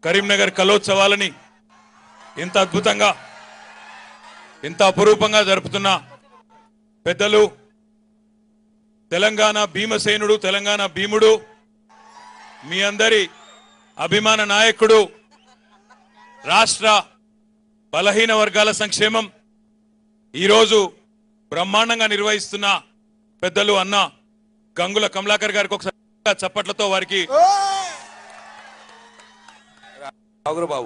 కరీంనగర్ కలోత్సవాలని ఇంత అద్భుతంగా ఇంత అపురూపంగా జరుపుతున్న పెద్దలు తెలంగాణ భీమసేనుడు తెలంగాణ భీముడు మీ అందరి అభిమాన నాయకుడు రాష్ట్ర బలహీన వర్గాల సంక్షేమం ఈరోజు బ్రహ్మాండంగా నిర్వహిస్తున్న పెద్దలు అన్న గంగుల కమలాకర్ గారికి ఒకసారి చప్పట్లతో వారికి రాగురు బాబు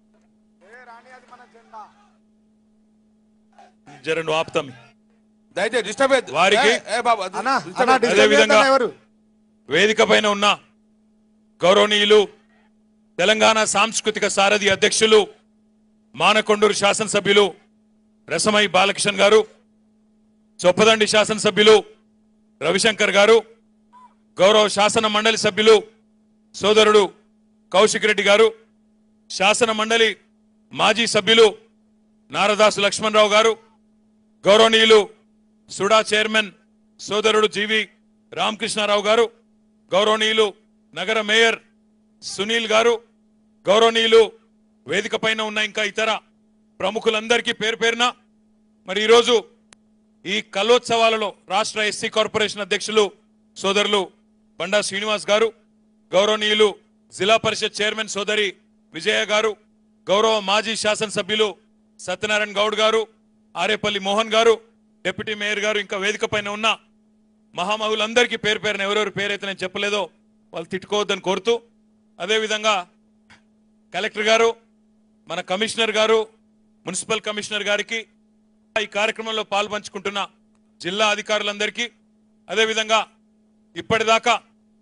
జర నువ్వు ఆపుతాం దయచేసి డిస్టర్బ్ వారికి- బాబు అన్నా disturb అన్నా చేయొద్దు. అదే డిస్టర్బ్ విధంగా- చేస్తున్నా ఎవరు వేదిక పైన ఉన్న గౌరవనీయులు తెలంగాణ సాంస్కృతిక సారథి అధ్యక్షులు మానకొండూరు శాసనసభ్యులు రసమై బాలకిషన్ గారు చొప్పదండి శాసనసభ్యులు రవిశంకర్ గారు గౌరవ శాసన మండలి సభ్యులు సోదరుడు కౌశిక్ రెడ్డి గారు శాసన మండలి మాజీ సభ్యులు నారదాసు లక్ష్మణరావు గారు గౌరవనీయులు సుడా చైర్మన్ సోదరుడు జీవి రామకృష్ణారావు గారు గౌరవనీయులు నగర మేయర్ సునీల్ గారు గౌరవనీయులు వేదిక పైన ఉన్న ఇంకా ఇతర ప్రముఖులందరికీ పేరు పేరున మరి ఈరోజు ఈ కలోత్సవాలలో రాష్ట్ర ఎస్సీ కార్పొరేషన్ అధ్యక్షులు సోదరులు బండా శ్రీనివాస్ గారు గౌరవనీయులు జిల్లా పరిషత్ చైర్మన్ సోదరి విజయ గారు గౌరవ మాజీ శాసనసభ్యులు సత్యనారాయణ గౌడ్ గారు ఆరేపల్లి మోహన్ గారు డిప్యూటీ మేయర్ గారు ఇంకా వేదిక పైన ఉన్న మహామహులందరికీ పేరు పేరున ఎవరెవరు పేరైతే నేను చెప్పలేదో వాళ్ళు తిట్టుకోవద్దని కోరుతూ అదేవిధంగా కలెక్టర్ గారు మన కమిషనర్ గారు మున్సిపల్ కమిషనర్ గారికి ఈ కార్యక్రమంలో పాల్పంచుకుంటున్న జిల్లా అధికారులందరికీ అదేవిధంగా ఇప్పటిదాకా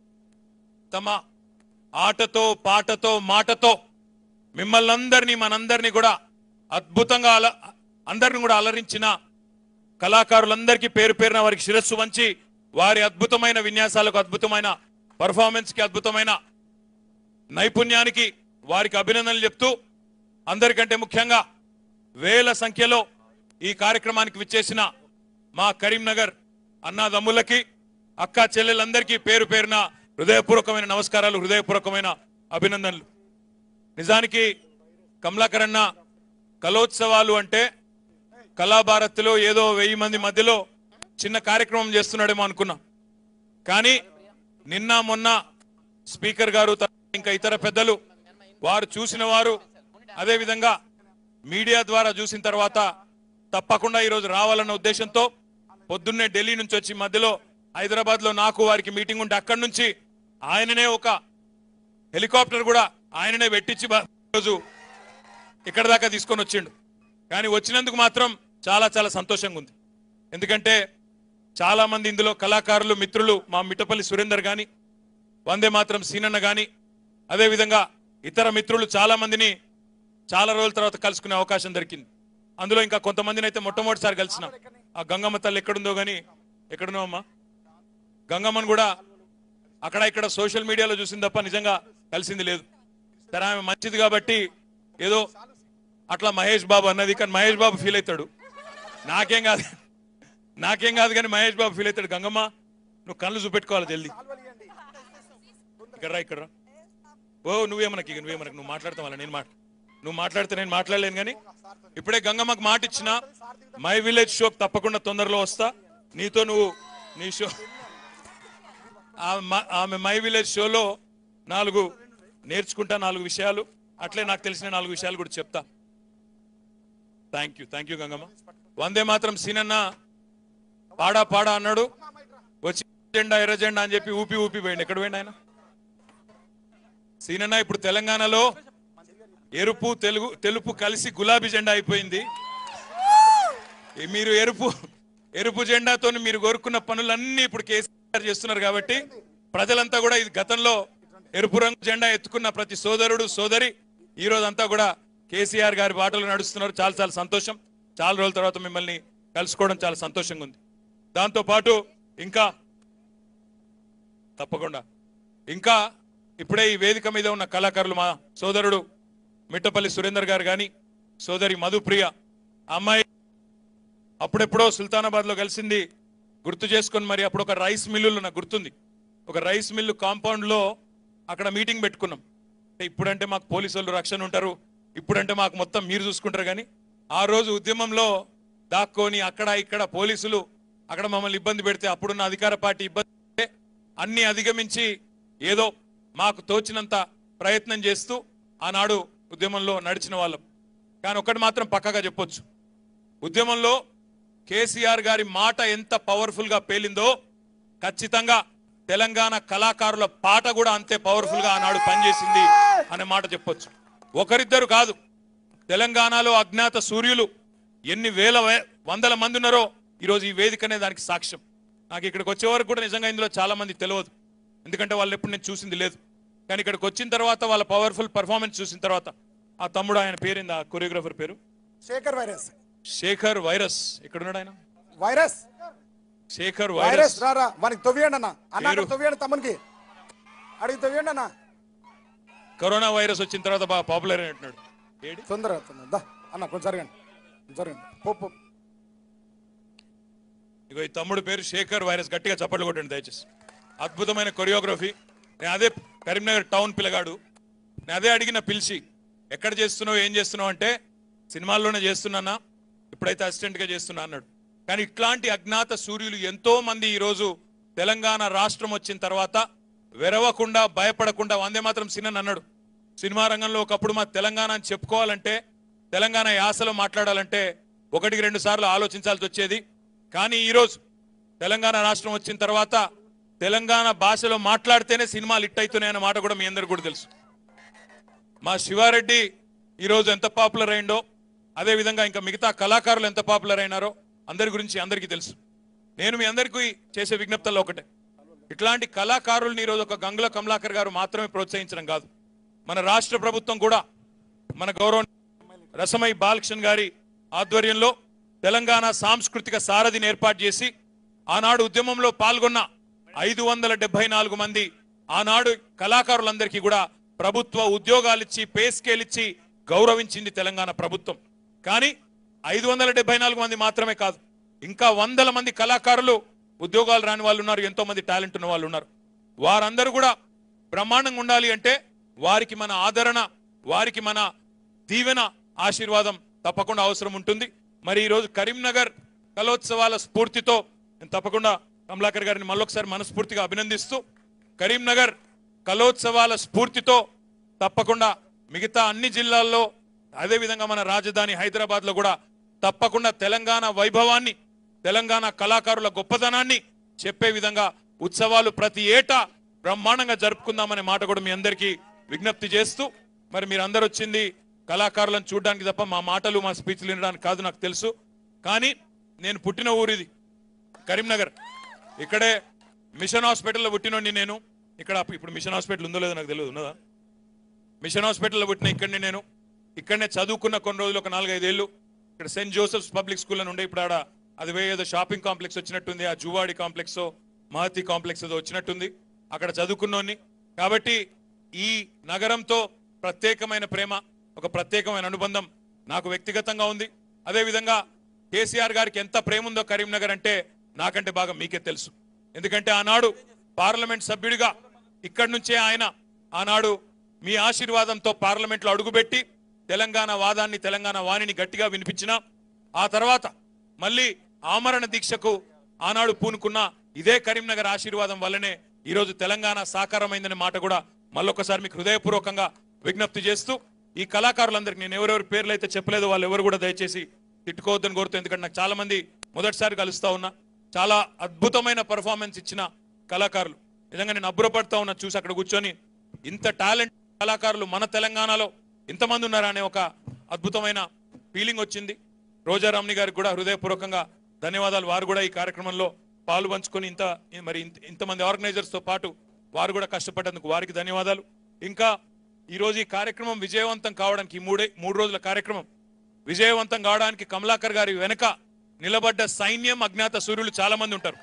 తమ ఆటతో పాటతో మాటతో మిమ్మల్ని అందరినీ మనందరినీ కూడా అద్భుతంగా అల అందరిని కూడా అలరించిన కళాకారులందరికీ పేరు పేరున వారికి శిరస్సు వంచి వారి అద్భుతమైన విన్యాసాలకు అద్భుతమైన పర్ఫార్మెన్స్ కి అద్భుతమైన నైపుణ్యానికి వారికి అభినందనలు చెప్తూ అందరికంటే ముఖ్యంగా వేల సంఖ్యలో ఈ కార్యక్రమానికి విచ్చేసిన మా కరీంనగర్ అన్నాదమ్ములకి అక్క చెల్లెలందరికీ పేరు పేరున హృదయపూర్వకమైన నమస్కారాలు హృదయపూర్వకమైన అభినందనలు నిజానికి కమలాకర్ అన్న కలోత్సవాలు అంటే కళాభారతిలో ఏదో వెయ్యి మంది మధ్యలో చిన్న కార్యక్రమం చేస్తున్నాడేమో అనుకున్నా కానీ నిన్న మొన్న స్పీకర్ గారు త- ఇంకా ఇతర పెద్దలు వారు చూసిన వారు అదే విధంగా మీడియా ద్వారా చూసిన తర్వాత తప్పకుండా ఈరోజు రావాలన్న ఉద్దేశంతో పొద్దున్నే ఢిల్లీ నుంచి వచ్చి మధ్యలో హైదరాబాద్ లో నాకు వారికి మీటింగ్ ఉంటే అక్కడి నుంచి ఆయననే ఒక హెలికాప్టర్ కూడా ఆయననే పెట్టించి బా- ఈరోజు ఇక్కడ దాకా తీసుకొని వచ్చిండు కానీ వచ్చినందుకు మాత్రం చాలా చాలా సంతోషంగా ఉంది ఎందుకంటే చాలా మంది ఇందులో కళాకారులు మిత్రులు మా మిట్టపల్లి సురేందర్ గాని వందే మాత్రం సీనన్న గాని అదేవిధంగా ఇతర మిత్రులు చాలా మందిని చాలా రోజుల తర్వాత కలుసుకునే అవకాశం దొరికింది అందులో ఇంకా కొంతమందిని అయితే మొట్టమొదటిసారి కలిసిన ఆ గంగమ్మ తల్లి ఎక్కడుందో గాని ఎక్కడున్నావు అమ్మా గంగమ్మను కూడా అక్కడ ఇక్కడ సోషల్ మీడియాలో చూసింది తప్ప నిజంగా కలిసింది లేదు సరే ఆమె మంచిది కాబట్టి ఏదో అట్లా మహేష్ బాబు అన్నది కానీ మహేష్ బాబు ఫీల్ అవుతాడు నాకేం కాదు నాకేం కాదు కానీ మహేష్ బాబు ఫీల్ అవుతాడు గంగమ్మ నువ్వు కళ్ళు చూపెట్టుకోవాలి జల్దీ ఇక్కడ రా ఇక్కడ రా ఓ నువ్వేమనకి ఇక నువ్వేమనకి నువ్వు మాట్లాడతాం వల్ల నేను మాట నువ్వు మాట్లాడితే నేను మాట్లాడలేను కానీ ఇప్పుడే గంగమ్మకు మాట ఇచ్చిన మై విలేజ్ షోకి తప్పకుండా తొందరలో వస్తా నీతో నువ్వు నీ షో ఆ- మ- ఆమె మై విలేజ్ షోలో నాలుగు నేర్చుకుంటా నాలుగు విషయాలు అట్లే నాకు తెలిసిన నాలుగు విషయాలు కూడా చెప్తా thank you thank you Gangamma వందే మాత్రం సీనన్న పాడా పాడా అన్నాడు వచ్చి జెండా ఎర్ర జెండా అని చెప్పి ఊపి ఊపి పోయింది ఎక్కడ పోయింది ఆయన సీనన్న ఇప్పుడు తెలంగాణలో ఎరుపు తెలుగు తెలుపు కలిసి గులాబీ జెండా అయిపోయింది ఈ మీరు ఎరుపు ఎరుపు జెండాతో మీరు కోరుకున్న పనులన్నీ ఇప్పుడు కేసీఆర్ చేస్తున్నారు కాబట్టి ప్రజలంతా కూడా ఇది గతంలో ఎరుపు రంగు జెండా ఎత్తుకున్న ప్రతి సోదరుడు సోదరి ఈ రోజంతా కూడా కేసీఆర్ గారి బాటలో నడుస్తున్నారు చాలా చాలా సంతోషం చాలా రోజుల తర్వాత మిమ్మల్ని కలుసుకోవడం చాలా సంతోషంగా ఉంది దాంతో పాటు ఇంకా తప్పకుండా ఇంకా ఇప్పుడే ఈ వేదిక మీద ఉన్న కళాకారులు మా సోదరుడు మిట్టపల్లి సురేందర్ గారు కానీ సోదరి మధుప్రియ ఆ అమ్మాయి అప్పుడెప్పుడో సుల్తానాబాద్ లో కలిసింది గుర్తు చేసుకొని మరి అప్పుడు ఒక రైస్ మిల్లులో నాకు గుర్తుంది ఒక రైస్ మిల్లు కాంపౌండ్ లో అక్కడ మీటింగ్ పెట్టుకున్నాం అంటే ఇప్పుడంటే మాకు పోలీసు వాళ్ళు రక్షణ ఉంటారు ఇప్పుడంటే మాకు మొత్తం మీరు చూసుకుంటారు కానీ ఆ రోజు ఉద్యమంలో దాక్కొని అక్కడ ఇక్కడ పోలీసులు అక్కడ మమ్మల్ని ఇబ్బంది పెడితే అప్పుడున్న అధికార పార్టీ ఇబ్బంది పెడితే అన్ని అధిగమించి ఏదో మాకు తోచినంత ప్రయత్నం చేస్తూ ఆనాడు ఉద్యమంలో నడిచిన వాళ్ళం కానీ ఒకటి మాత్రం పక్కగా చెప్పొచ్చు ఉద్యమంలో కేసీఆర్ గారి మాట ఎంత పవర్ఫుల్ గా పేలిందో ఖచ్చితంగా తెలంగాణ కళాకారుల పాట కూడా అంతే పవర్ఫుల్ గా ఆనాడు పనిచేసింది అనే మాట చెప్పొచ్చు ఒకరిద్దరు కాదు తెలంగాణలో అజ్ఞాత సూర్యులు ఎన్ని వేల వే- వందల మంది ఉన్నారో ఈరోజు ఈ వేదికనే దానికి సాక్ష్యం నాకు ఇక్కడికి వచ్చే వరకు కూడా నిజంగా ఇందులో చాలా మంది తెలియదు ఎందుకంటే వాళ్ళు ఎప్పుడు నేను చూసింది లేదు కానీ ఇక్కడికి వచ్చిన తర్వాత వాళ్ళ పవర్ఫుల్ పర్ఫార్మెన్స్ చూసిన తర్వాత ఆ తమ్ముడు ఆయన పేరింది ఆ కొరియోగ్రాఫర్ పేరు శేఖర్ వైరస్ శేఖర్ వైరస్ ఇక్కడ ఉన్నాడు ఆయన వైరస్ శేఖర్ వైరస్ వైరస్ రా రా వానికి తొవ్వియండి అన్న అన్న అక్కడ పేరు? తొవ్వియండి తమ్మునికి అడిగి తొవ్వియండి అన్న కరోనా వైరస్ వచ్చిన తర్వాత బాగా పాపులర్ అయినట్టున్నాడు ఏడి తొందరగా తొందర దా అన్న కొంచెం జరగండి జరగండి పో పో ఇగో ఈ తమ్ముడు పేరు శేఖర్ వైరస్ గట్టిగా చప్పట్లు కొట్టండి దయచేసి అద్భుతమైన కొరియోగ్రఫీ నేను అదే కరీంనగర్ టౌన్ పిల్లగాడు నేను అదే అడిగిన పిలిచి ఎక్కడ చేస్తున్నావు ఏం చేస్తున్నావు అంటే సినిమాల్లోనే చేస్తున్నానా ఇప్పుడైతే అసిస్టెంట్ గా చేస్తున్నా అన్నాడు కానీ ఇట్లాంటి అజ్ఞాత సూర్యులు ఎంతో మంది ఈ రోజు తెలంగాణ రాష్ట్రం వచ్చిన తర్వాత వెరవకుండా భయపడకుండా వందే మాత్రం సినిమా అన్నాడు సినిమా రంగంలో ఒకప్పుడు మా తెలంగాణ అని చెప్పుకోవాలంటే తెలంగాణ యాసలో మాట్లాడాలంటే ఒకటికి రెండు సార్లు ఆలోచించాల్సి వచ్చేది కానీ ఈరోజు తెలంగాణ రాష్ట్రం వచ్చిన తర్వాత తెలంగాణ భాషలో మాట్లాడితేనే సినిమాలు హిట్ అవుతున్నాయన్న మాట కూడా మీ అందరికి కూడా తెలుసు మా శివారెడ్డి ఈరోజు ఎంత పాపులర్ అయిందో అదే విధంగా ఇంకా మిగతా కళాకారులు ఎంత పాపులర్ అయినారో అందరి గురించి అందరికీ తెలుసు నేను మీ అందరికీ చేసే విజ్ఞప్తల్లో ఒకటే ఇట్లాంటి కళాకారుల్ని ఈరోజు ఒక గంగుల కమలాకర్ గారు మాత్రమే ప్రోత్సహించడం కాదు మన రాష్ట్ర ప్రభుత్వం కూడా మన గౌరవ రసమై బాలకృష్ణ గారి ఆధ్వర్యంలో తెలంగాణ సాంస్కృతిక సారథిని ఏర్పాటు చేసి ఆనాడు ఉద్యమంలో పాల్గొన్న ఐదు వందల డెబ్బై నాలుగు మంది ఆనాడు కళాకారులందరికీ కూడా ప్రభుత్వ ఉద్యోగాలు ఇచ్చి పే స్కేల్ ఇచ్చి గౌరవించింది తెలంగాణ ప్రభుత్వం కానీ ఐదు వందల డెబ్బై నాలుగు మంది మాత్రమే కాదు ఇంకా వందల మంది కళాకారులు ఉద్యోగాలు రాని వాళ్ళు ఉన్నారు ఎంతో మంది టాలెంట్ ఉన్న వాళ్ళు ఉన్నారు వారందరూ కూడా బ్రహ్మాండంగా ఉండాలి అంటే వారికి మన ఆదరణ వారికి మన దీవెన ఆశీర్వాదం తప్పకుండా అవసరం ఉంటుంది మరి ఈ రోజు కరీంనగర్ కలోత్సవాల స్ఫూర్తితో నేను తప్పకుండా కమలాకర్ గారిని మళ్ళొకసారి మనస్ఫూర్తిగా అభినందిస్తూ కరీంనగర్ కలోత్సవాల స్ఫూర్తితో తప్పకుండా మిగతా అన్ని జిల్లాల్లో అదే విధంగా మన రాజధాని హైదరాబాద్ లో కూడా తప్పకుండా తెలంగాణ వైభవాన్ని తెలంగాణ కళాకారుల గొప్పతనాన్ని చెప్పే విధంగా ఉత్సవాలు ప్రతి ఏటా బ్రహ్మాండంగా జరుపుకుందామనే మాట కూడా మీ అందరికీ విజ్ఞప్తి చేస్తూ మరి మీరు అందరు వచ్చింది కళాకారులను చూడడానికి తప్ప మా మాటలు మా స్పీచ్లు వినడానికి కాదు నాకు తెలుసు కానీ నేను పుట్టిన ఊరిది కరీంనగర్ ఇక్కడే మిషన్ హాస్పిటల్లో పుట్టినోడిని నేను ఇక్కడ ఇప్పుడు మిషన్ హాస్పిటల్ ఉందో లేదో నాకు తెలియదు ఉన్నదా మిషన్ హాస్పిటల్లో పుట్టిన ఇక్కడనే నేను ఇక్కడనే చదువుకున్న కొన్ని రోజులు ఒక నాలుగైదేళ్ళు ఇక్కడ సెయింట్ జోసెఫ్స్ పబ్లిక్ స్కూల్ అని ఉండే ఇప్పుడు ఆడ అది వే ఏదో షాపింగ్ కాంప్లెక్స్ వచ్చినట్టుంది ఆ జువాడి కాంప్లెక్స్ మహతి కాంప్లెక్స్ ఏదో వచ్చినట్టుంది అక్కడ చదువుకున్నోని కాబట్టి ఈ నగరంతో ప్రత్యేకమైన ప్రేమ ఒక ప్రత్యేకమైన అనుబంధం నాకు వ్యక్తిగతంగా ఉంది అదే విధంగా కేసీఆర్ గారికి ఎంత ప్రేమ ఉందో కరీంనగర్ అంటే నాకంటే బాగా మీకే తెలుసు ఎందుకంటే ఆనాడు పార్లమెంట్ సభ్యుడిగా ఇక్కడి నుంచే ఆయన ఆనాడు మీ ఆశీర్వాదంతో పార్లమెంట్ లో అడుగుపెట్టి తెలంగాణ వాదాన్ని తెలంగాణ వాణిని గట్టిగా వినిపించిన ఆ తర్వాత మళ్ళీ ఆమరణ దీక్షకు ఆనాడు పూనుకున్న ఇదే కరీంనగర్ ఆశీర్వాదం వల్లనే ఈరోజు తెలంగాణ సాకారమైందనే మాట కూడా మళ్ళొకసారి మీకు హృదయపూర్వకంగా విజ్ఞప్తి చేస్తూ ఈ కళాకారులందరికీ నేను ఎవరెవరి పేర్లు అయితే చెప్పలేదో వాళ్ళు ఎవరు కూడా దయచేసి తిట్టుకోవద్దని కోరుతూ ఎందుకంటే నాకు చాలా మంది మొదటిసారి కలుస్తా ఉన్నా చాలా అద్భుతమైన పర్ఫార్మెన్స్ ఇచ్చిన కళాకారులు నిజంగా నేను అబ్బురపడతా ఉన్నా చూసి అక్కడ కూర్చొని ఇంత టాలెంట్ కళాకారులు మన తెలంగాణలో ఇంతమంది ఉన్నారా అనే ఒక అద్భుతమైన ఫీలింగ్ వచ్చింది రోజారామ్ని గారికి కూడా హృదయపూర్వకంగా ధన్యవాదాలు వారు కూడా ఈ కార్యక్రమంలో పాలు పంచుకొని ఇంత మరి ఇంత- ఇంతమంది ఆర్గనైజర్స్ తో పాటు వారు కూడా కష్టపడ్డందుకు వారికి ధన్యవాదాలు ఇంకా ఈ రోజు ఈ కార్యక్రమం విజయవంతం కావడానికి ఈ మూడే మూడు రోజుల కార్యక్రమం విజయవంతం కావడానికి కమలాకర్ గారి వెనక నిలబడ్డ సైన్యం అజ్ఞాత సూర్యులు చాలా మంది ఉంటారు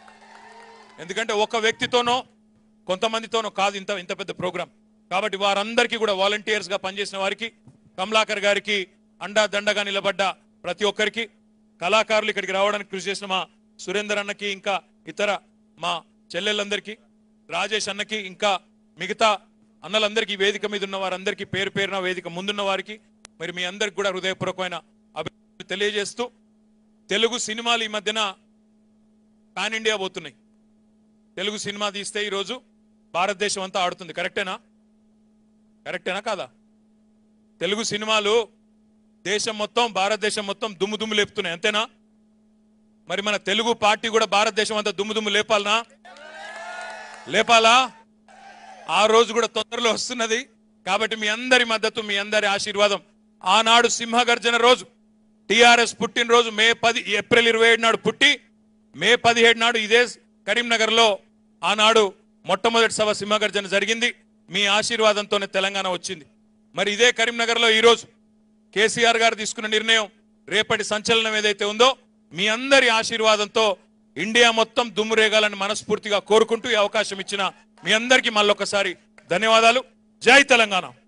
ఎందుకంటే ఒక వ్యక్తితోనో కొంతమందితోనో కాదు ఇంత ఇంత పెద్ద ప్రోగ్రాం కాబట్టి వారందరికీ కూడా వాలంటీర్స్ గా పనిచేసిన వారికి కమలాకర్ గారికి అండా దండగా నిలబడ్డ ప్రతి ఒక్కరికి కళాకారులు ఇక్కడికి రావడానికి కృషి చేసిన మా సురేందర్ అన్నకి ఇంకా ఇతర మా చెల్లెళ్ళందరికీ రాజేష్ అన్నకి ఇంకా మిగతా అన్నలందరికీ ఈ వేదిక మీద ఉన్న వారందరికీ పేరు పేరున వేదిక ముందున్న వారికి మరి మీ అందరికి కూడా హృదయపూర్వకమైన అభినందనలు తెలియజేస్తూ తెలుగు సినిమాలు ఈ మధ్యన పాన్ ఇండియా పోతున్నాయి తెలుగు సినిమా తీస్తే ఈరోజు భారతదేశం అంతా ఆడుతుంది కరెక్టేనా కరెక్టేనా కాదా తెలుగు సినిమాలు దేశం మొత్తం భారతదేశం మొత్తం దుమ్ము దుమ్ము లేపుతున్నాయి అంతేనా మరి మన తెలుగు పార్టీ కూడా భారతదేశం అంతా దుమ్ము దుమ్ము లేపాలనా లేపాలా ఆ రోజు కూడా తొందరలో వస్తున్నది కాబట్టి మీ అందరి మద్దతు మీ అందరి ఆశీర్వాదం ఆనాడు సింహగర్జన రోజు టిఆర్ఎస్ పుట్టినరోజు మే పది ఏప్రిల్ ఇరవై ఏడు నాడు పుట్టి మే పదిహేడు నాడు ఇదే కరీంనగర్ లో ఆనాడు మొట్టమొదటి సభ సింహగర్జన జరిగింది మీ ఆశీర్వాదంతోనే తెలంగాణ వచ్చింది మరి ఇదే కరీంనగర్ లో ఈ రోజు కేసీఆర్ గారు తీసుకున్న నిర్ణయం రేపటి సంచలనం ఏదైతే ఉందో మీ అందరి ఆశీర్వాదంతో ఇండియా మొత్తం దుమ్మురేగాలని మనస్ఫూర్తిగా కోరుకుంటూ ఈ అవకాశం ఇచ్చిన మీ అందరికీ మళ్ళొకసారి ధన్యవాదాలు జై తెలంగాణ